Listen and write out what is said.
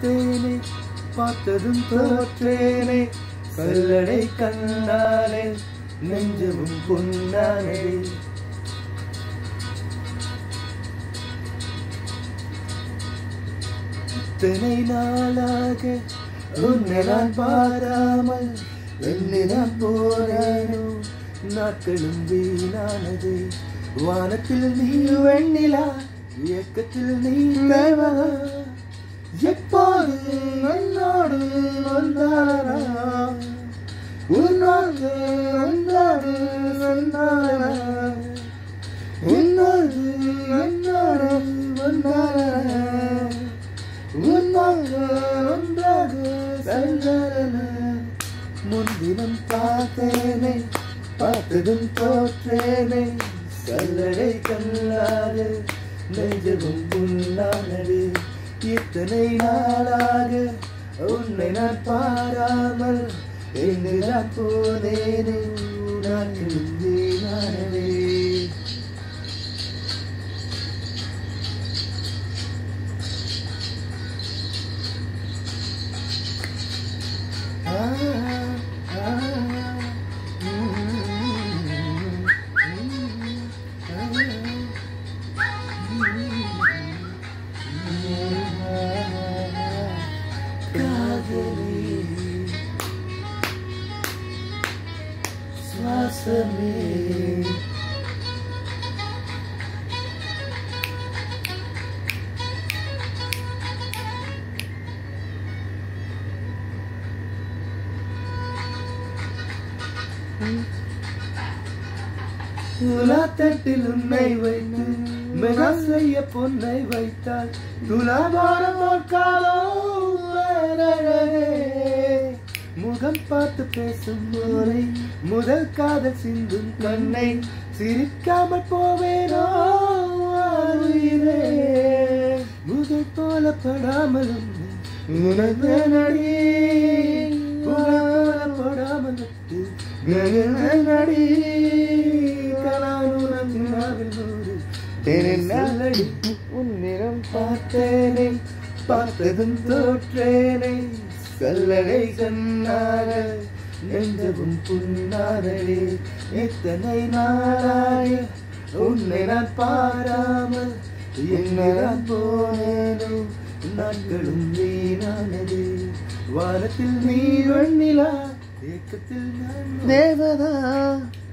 பார்த்தேனே பார்த்ததும் தோற்றேனே கல்லடை கண்ணாலே நெஞ்சமும் பொன்னானே இத்தனை நாளாக உன்னை நான் பாராமல் என்னை நான் போனேனோ நாட்களும் வீணானது வானத்தில் நீ வெண்ணிலா இயக்கத்தில் நீ தேவதா எப்போது என்னோடு வந்தாரா உன்னோடு வந்தாரு வந்தாரா உன்னோடு என்னோடு வந்தாரா உன்னோடு வந்தாரு சென்றாரா முன்தினம் பார்த்தேனே பார்த்ததும் தோற்றேனே கல்லடை கல்லாது நெஞ்சதும் புண்ணானது இத்தனை நாளாக உன்னை நான் பாராமல் எங்கு நான் போனேனே நான் வீணானவே ஆ ஆ காதலி சுவாசமே துலாத்தட்டில் உன்னை வைத்து மெகா செய்ய பொன்னை வைத்தால் துலாபாரம் போர்க்காலோ முகம் பார்த்து பேசும் போரை முதல் காதல் சிந்தும் கண்ணை சிரிக்காமல் போவேனோ உயிரே முதல் போல படாமலும் உனது நடி போல படாமல் விட்டு நடி நல்லடி உன்னிடம் பார்த்தேனே பார்த்ததும் தோற்றேனே கல்லடை கண்ணார நெஞ்சவும் புண்ணாரே எத்தனை நாளாய உன்னை நான் பாராமல் என்னை நான் போனேனோ நாட்களும் வீணானது வானத்தில் நீ வெண்ணிலா இயக்கத்தில் நான் தேவதா